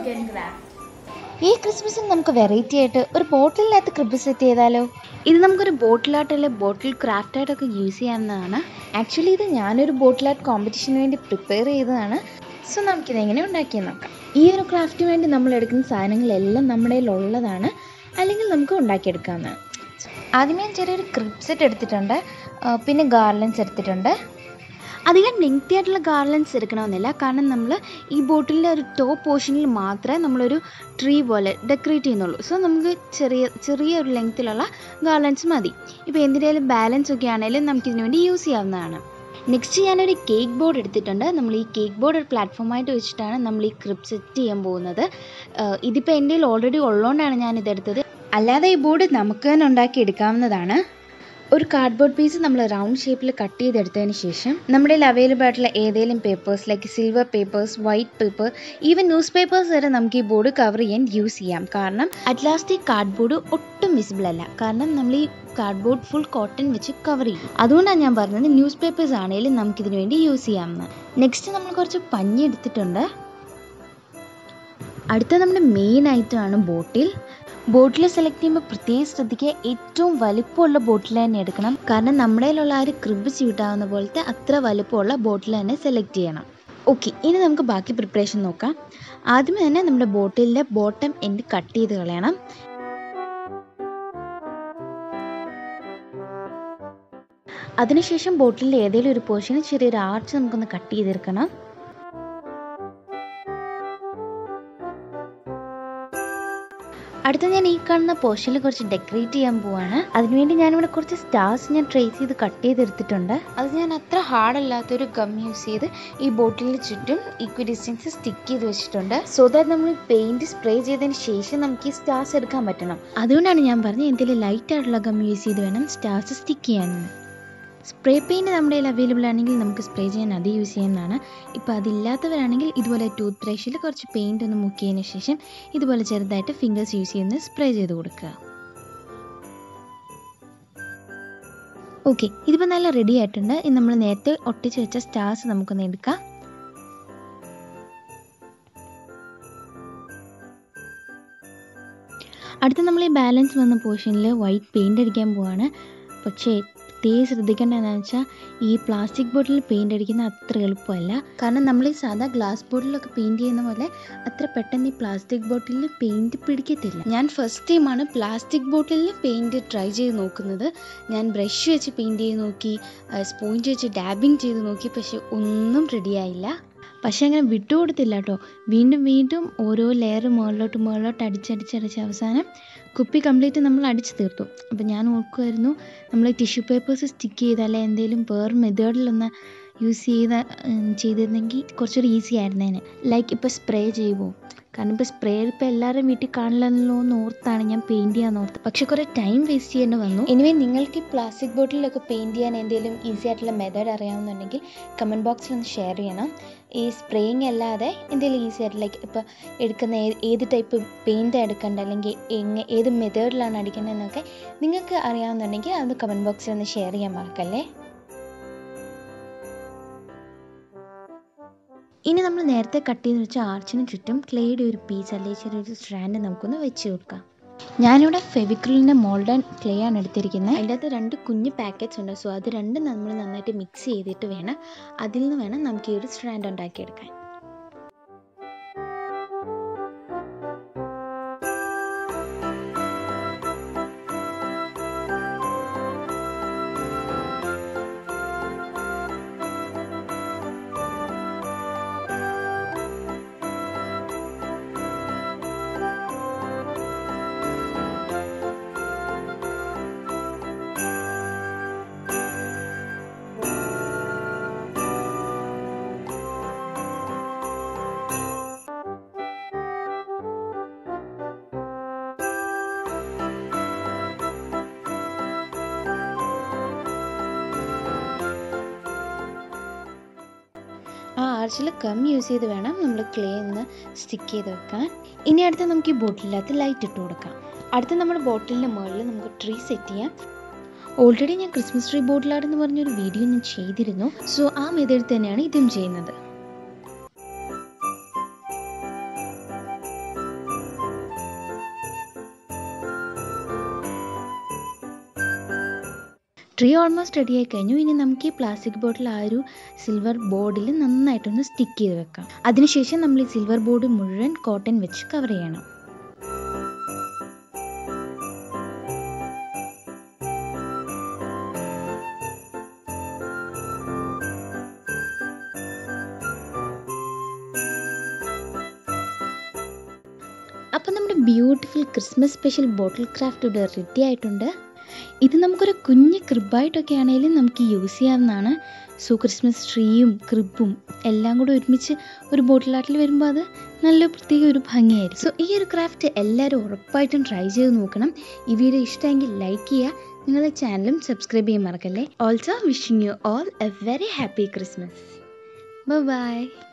can craft. ഈ ക്രിസ്മസിന് നമുക്ക് വെറൈറ്റി ആയിട്ട് ഒരു ബോട്ടിലിനകത്ത് ക്രിസ്മസ് സെറ്റ് ചെയ്താലോ ഇത് നമുക്കൊരു ബോട്ടിലായിട്ടുള്ള ബോട്ടിൽ ക്രാഫ്റ്റ് ആയിട്ടൊക്കെ യൂസ് ചെയ്യാവുന്നതാണ് ആക്ച്വലി ഇത് ഞാനൊരു ബോട്ടിൽ ആർട്ട് കോമ്പറ്റീഷന് വേണ്ടി പ്രിപ്പയർ ചെയ്തതാണ് സോ നമുക്കിത് എങ്ങനെ ഉണ്ടാക്കിയെന്ന് നോക്കാം ഈ ഒരു ക്രാഫ്റ്റിന് വേണ്ടി നമ്മൾ എടുക്കുന്ന സാധനങ്ങളെല്ലാം നമ്മുടെ കയ്യിലുള്ളതാണ് അല്ലെങ്കിൽ നമുക്ക് ഉണ്ടാക്കിയെടുക്കാവുന്നതാണ് ആദ്യമേ ഞാൻ ചെറിയൊരു ക്രിപ്പ് സെറ്റ് എടുത്തിട്ടുണ്ട് ആ, പിന്നെ ഗാർലൻസ് എടുത്തിട്ടുണ്ട് അധികം ലെങ്തി ആയിട്ടുള്ള ഗാർലൻസ് എടുക്കണമെന്നില്ല കാരണം നമ്മൾ ഈ ബോട്ടിലിൻ്റെ ഒരു ടോപ്പ് പോർഷനിൽ മാത്രമേ നമ്മളൊരു ട്രീ പോലെ ഡെക്കറേറ്റ് ചെയ്യുന്നുള്ളൂ സോ നമുക്ക് ചെറിയ ചെറിയ ഒരു ലെങ്ത്തിലുള്ള ഗാർലൻസ് മതി ഇപ്പോൾ എന്തിനേലും ബാലൻസ് ഒക്കെ ആണെങ്കിലും നമുക്കിതിന് വേണ്ടി യൂസ് ചെയ്യാവുന്നതാണ് നെക്സ്റ്റ് ഞാനൊരു കേക്ക് ബോർഡ് എടുത്തിട്ടുണ്ട് നമ്മൾ ഈ കേക്ക് ബോർഡ് ഒരു പ്ലാറ്റ്ഫോമായിട്ട് വെച്ചിട്ടാണ് നമ്മൾ ഈ ക്രിപ്പ് സെറ്റ് ചെയ്യാൻ പോകുന്നത് ആഹ് ഇതിപ്പോൾ എൻ്റെ കയ്യിൽ ഓൾറെഡി ഉള്ളതുകൊണ്ടാണ് ഞാൻ ഇതെടുത്തത് അല്ലാതെ ഈ ബോർഡ് നമുക്ക് തന്നെ ഉണ്ടാക്കി എടുക്കാവുന്നതാണ് ഒരു കാർഡ്ബോർഡ് പീസ് നമ്മൾ റൗണ്ട് ഷേപ്പിൽ കട്ട് ചെയ്തെടുത്തതിന് ശേഷം നമ്മുടെ കയ്യിൽ അവൈലബിൾ ആയിട്ടുള്ള ഏതെങ്കിലും papers like silver papers white paper even newspapers വരെ നമുക്ക് ഈ ബോർഡ് കവർ ചെയ്യാൻ യൂസ് ചെയ്യാം കാരണം അറ്റ് ലാസ്റ്റ് ഈ കാർഡ്ബോർഡ് ഒട്ടും വിസിബിൾ അല്ല കാരണം നമ്മൾ ഈ കാർഡ്ബോർഡ് ഫുൾ കോട്ടൺ വെച്ച് കവർ ചെയ്യും അതുകൊണ്ടാണ് ഞാൻ പറഞ്ഞത് ന്യൂസ് പേപ്പേഴ്സ് ആണെങ്കിലും നമുക്കിതിന് വേണ്ടി യൂസ് ചെയ്യാമെന്ന് നെക്സ്റ്റ് നമ്മൾ കുറച്ച് പഞ്ഞി എടുത്തിട്ടുണ്ട് അടുത്ത നമ്മുടെ മെയിൻ ഐറ്റമാണ് ബോട്ടിൽ ബോട്ടിൽ സെലക്ട് ചെയ്യുമ്പോൾ പ്രത്യേകം ശ്രദ്ധിക്കുക ഏറ്റവും വലിപ്പമുള്ള ബോട്ടിൽ തന്നെ എടുക്കണം കാരണം നമ്മുടെ കയ്യിലുള്ള ആ ഒരു ക്രിബ് ചീട്ടാവുന്ന പോലത്തെ അത്ര വലിപ്പമുള്ള ബോട്ടിൽ തന്നെ സെലക്ട് ചെയ്യണം ഓക്കെ ഇനി നമുക്ക് ബാക്കി പ്രിപ്പറേഷൻ നോക്കാം ആദ്യമേ തന്നെ നമ്മുടെ ബോട്ടിലിൻ്റെ ബോട്ടം എൻഡ് കട്ട് ചെയ്ത് കളയണം അതിനുശേഷം ബോട്ടിലിൻ്റെ ഏതെങ്കിലും ഒരു പോർഷന് ചെറിയൊരു ആർച്ച് നമുക്കൊന്ന് കട്ട് ചെയ്തെടുക്കണം അടുത്ത ഞാൻ ഈ കാണുന്ന പോർഷനിൽ കുറച്ച് ഡെക്കറേറ്റ് ചെയ്യാൻ പോവാണ് അതിനുവേണ്ടി ഞാനിവിടെ കുറച്ച് സ്റ്റാർസ് ഞാൻ ട്രേസ് ചെയ്ത് കട്ട് ചെയ്തെടുത്തിട്ടുണ്ട് അത് ഞാൻ അത്ര ഹാർഡ് അല്ലാത്തൊരു ഗം യൂസ് ചെയ്ത് ഈ ബോട്ടിലിന് ചുറ്റും ഈക്വൽ ഡിസ്റ്റൻസ് സ്റ്റിക്ക് ചെയ്ത് വെച്ചിട്ടുണ്ട് സോ ദാറ്റ് നമ്മൾ പെയിന്റ് സ്പ്രേ ചെയ്തതിന് ശേഷം നമുക്ക് ഈ സ്റ്റാർസ് എടുക്കാൻ പറ്റണം അതുകൊണ്ടാണ് ഞാൻ പറഞ്ഞത് എന്തെങ്കിലും ലൈറ്റ് ആയിട്ടുള്ള ഗം യൂസ് ചെയ്ത് വേണം സ്റ്റാർസ് സ്റ്റിക്ക് ചെയ്യാൻ സ്പ്രേ പെയിൻറ്റ് നമ്മുടെ കയ്യിൽ അവൈലബിൾ ആണെങ്കിൽ നമുക്ക് സ്പ്രേ ചെയ്യാൻ അത് യൂസ് ചെയ്യുന്നതാണ് ഇപ്പോൾ അതില്ലാത്തവരാണെങ്കിൽ ഇതുപോലെ ടൂത്ത് ബ്രഷിൽ കുറച്ച് പെയിൻറ്റ് ഒന്ന് മുക്കിയതിന് ശേഷം ഇതുപോലെ ചെറുതായിട്ട് ഫിംഗേഴ്സ് യൂസ് ചെയ്യുന്ന സ്പ്രേ ചെയ്ത് കൊടുക്കുക ഓക്കെ ഇതിപ്പോൾ നല്ല റെഡി ആയിട്ടുണ്ട് ഇനി നമ്മൾ നേരത്തെ ഒട്ടിച്ച് വെച്ച സ്റ്റാർസ് നമുക്കൊന്ന് എടുക്കാം അടുത്ത നമ്മൾ ഈ ബാലൻസ് വന്ന പോർഷനിൽ വൈറ്റ് പെയിൻ്റ് അടിക്കാൻ പോവാണ് പക്ഷേ പ്രത്യേകം ശ്രദ്ധിക്കേണ്ടത് എന്താണെന്ന് വെച്ചാൽ ഈ പ്ലാസ്റ്റിക് ബോട്ടിൽ പെയിൻ്റ് അടിക്കുന്നത് അത്ര എളുപ്പമല്ല കാരണം നമ്മൾ ഈ സാധാ ഗ്ലാസ് ബോട്ടിലൊക്കെ പെയിൻറ് ചെയ്യുന്ന പോലെ അത്ര പെട്ടെന്ന് ഈ പ്ലാസ്റ്റിക് ബോട്ടിലിൽ പെയിൻറ് പിടിക്കത്തില്ല ഞാൻ ഫസ്റ്റ് ടൈമാണ് പ്ലാസ്റ്റിക് ബോട്ടിലിൽ പെയിൻറ് ട്രൈ ചെയ്ത് നോക്കുന്നത് ഞാൻ ബ്രഷ് വെച്ച് പെയിൻറ് ചെയ്ത് നോക്കി സ്പോഞ്ച് വെച്ച് ഡാബിങ് ചെയ്ത് നോക്കി പക്ഷെ ഒന്നും റെഡിയായില്ല പക്ഷേ അങ്ങനെ വിട്ടുകൊടുത്തില്ല കേട്ടോ വീണ്ടും വീണ്ടും ഓരോ ലെയർ മുകളിലോട്ട് മുകളിലോട്ട് അടിച്ചടിച്ചടിച്ച് അവസാനം കുപ്പി കംപ്ലീറ്റ് നമ്മൾ അടിച്ച് തീർത്തു അപ്പോൾ ഞാൻ ഓർക്കുമായിരുന്നു നമ്മൾ ടിഷ്യൂ പേപ്പേഴ്സ് സ്റ്റിക്ക് ചെയ്ത് അല്ലെ എന്തെങ്കിലും വേറെ മെത്തേഡിലൊന്ന് യൂസ് ചെയ്ത ഉം, ചെയ്തിരുന്നെങ്കിൽ കുറച്ചുകൂടി ഈസി ആയിരുന്നേനെ ലൈക്ക് ഇപ്പോൾ സ്പ്രേ ചെയ്യുമോ കാരണം ഇപ്പോൾ സ്പ്രേ ഇപ്പോൾ എല്ലാവരും വീട്ടിൽ കാണില്ലല്ലോ എന്ന് ഓർത്താണ് ഞാൻ പെയിൻറ് ചെയ്യാൻ ഓർത്ത് പക്ഷെ കുറേ ടൈം വേസ്റ്റ് ചെയ്യേണ്ടി വന്നു എനിവേ നിങ്ങൾക്ക് ഈ പ്ലാസ്റ്റിക് ബോട്ടിലൊക്കെ പെയിൻറ് ചെയ്യാൻ എന്തെങ്കിലും ഈസി ആയിട്ടുള്ള മെത്തേഡ് അറിയാമെന്നുണ്ടെങ്കിൽ കമൻറ്റ് ബോക്സിൽ ഒന്ന് ഷെയർ ചെയ്യണം ഈ സ്പ്രേയിങ് അല്ലാതെ എന്തെങ്കിലും ഈസി ആയിട്ട് ലൈക്ക് ഇപ്പോൾ എടുക്കുന്ന ഏ- ഏത് ടൈപ്പ് പെയിൻ്റ് എടുക്കേണ്ടത് അല്ലെങ്കിൽ എങ്ങനെ ഏത് മെത്തേഡിലാണ് അടിക്കേണ്ടതെന്നൊക്കെ നിങ്ങൾക്ക് അറിയാമെന്നുണ്ടെങ്കിൽ അത് കമൻറ്റ് ബോക്സിൽ ഒന്ന് ഷെയർ ചെയ്യാൻ മറക്കല്ലേ ഇനി നമ്മൾ നേരത്തെ കട്ട് ചെയ്ത് വെച്ച ആർച്ചിന് ചുറ്റും ക്ലേയുടെ ഒരു പീസ് അല്ലെങ്കിൽ ചെറിയൊരു സ്ട്രാൻഡ് നമുക്കൊന്ന് വെച്ച് കൊടുക്കാം ഞാനിവിടെ ഫെവിക്രിലിൻ്റെ മോൾഡൻ ക്ലേ ആണ് എടുത്തിരിക്കുന്നത് അതിൻ്റെ അകത്ത് രണ്ട് കുഞ്ഞ് പാക്കറ്റ്സ് ഉണ്ട് സോ അത് രണ്ടും നമ്മൾ നന്നായിട്ട് മിക്സ് ചെയ്തിട്ട് വേണം അതിൽ നിന്ന് വേണം നമുക്ക് ഈ ഒരു സ്ട്രാൻഡ് ഉണ്ടാക്കിയെടുക്കാൻ ആ ആർച്ചിൽ കം യൂസ് ചെയ്ത് വേണം നമ്മൾ ക്ലേ ഒന്ന് സ്റ്റിക്ക് ചെയ്ത് വെക്കാൻ ഇനി അടുത്ത് നമുക്ക് ഈ ബോട്ടിലിനകത്ത് ലൈറ്റ് ഇട്ട് കൊടുക്കാം അടുത്ത നമ്മുടെ ബോട്ടിലിൻ്റെ മുകളിൽ നമുക്ക് ട്രീ സെറ്റ് ചെയ്യാം ഓൾറെഡി ഞാൻ ക്രിസ്മസ് ട്രീ ബോട്ടിലാർട്ട് എന്ന് പറഞ്ഞൊരു വീഡിയോ ഞാൻ ചെയ്തിരുന്നു സോ ആ മെത്തേഡ് തന്നെയാണ് ഇതും ചെയ്യുന്നത് ട്രീ ഓൾമോസ്റ്റ് റെഡി ആയി കഴിഞ്ഞു ഇനി നമുക്ക് ഈ പ്ലാസ്റ്റിക് ബോട്ടിൽ ആ ഒരു സിൽവർ ബോർഡിൽ നന്നായിട്ടൊന്ന് സ്റ്റിക്ക് ചെയ്ത് വെക്കാം അതിനുശേഷം നമ്മൾ ഈ സിൽവർ ബോർഡ് മുഴുവൻ കോട്ടൺ വെച്ച് കവർ ചെയ്യണം അപ്പം നമ്മുടെ beautiful Christmas special bottle craft ഇവിടെ റെഡി ആയിട്ടുണ്ട് ഇത് നമുക്കൊരു കുഞ്ഞ് ക്രിബായിട്ടൊക്കെ ആണെങ്കിലും നമുക്ക് യൂസ് ചെയ്യാവുന്നതാണ് സോ ക്രിസ്മസ് ട്രീയും ക്രിബും എല്ലാം കൂടെ ഒരുമിച്ച് ഒരു ബോട്ടിൽ ആർട്ടിൽ വരുമ്പോൾ അത് നല്ല പ്രത്യേക ഒരു ഭംഗിയായിരിക്കും സോ ഈ ഒരു ക്രാഫ്റ്റ് എല്ലാവരും ഉറപ്പായിട്ടും ട്രൈ ചെയ്ത് നോക്കണം ഈ വീഡിയോ ഇഷ്ടമെങ്കിൽ ലൈക്ക് ചെയ്യുക നിങ്ങളുടെ ചാനലും സബ്സ്ക്രൈബ് ചെയ്യാൻ മറക്കല്ലേ also wishing you all a very happy Christmas by